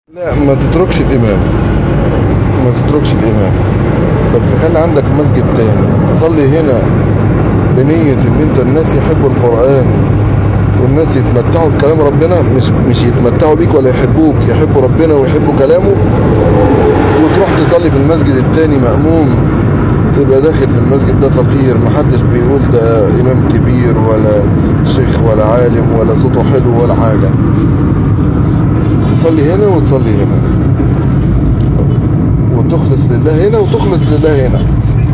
لا ما تتركش الإمام ما تتركش الإمام بس خلي عندك مسجد تاني تصلي هنا بنية إن أنت الناس يحبوا القرآن والناس يتمتعوا بكلام ربنا مش مش يتمتعوا بيك ولا يحبوك يحبوا ربنا ويحبوا كلامه وتروح تصلي في المسجد التاني مأموم تبقى داخل في المسجد ده فقير محدش بيقول ده إمام كبير ولا شيخ ولا عالم ولا صوته حلو ولا حاجة تصلي هنا وتصلي هنا وتخلص لله هنا وتخلص لله هنا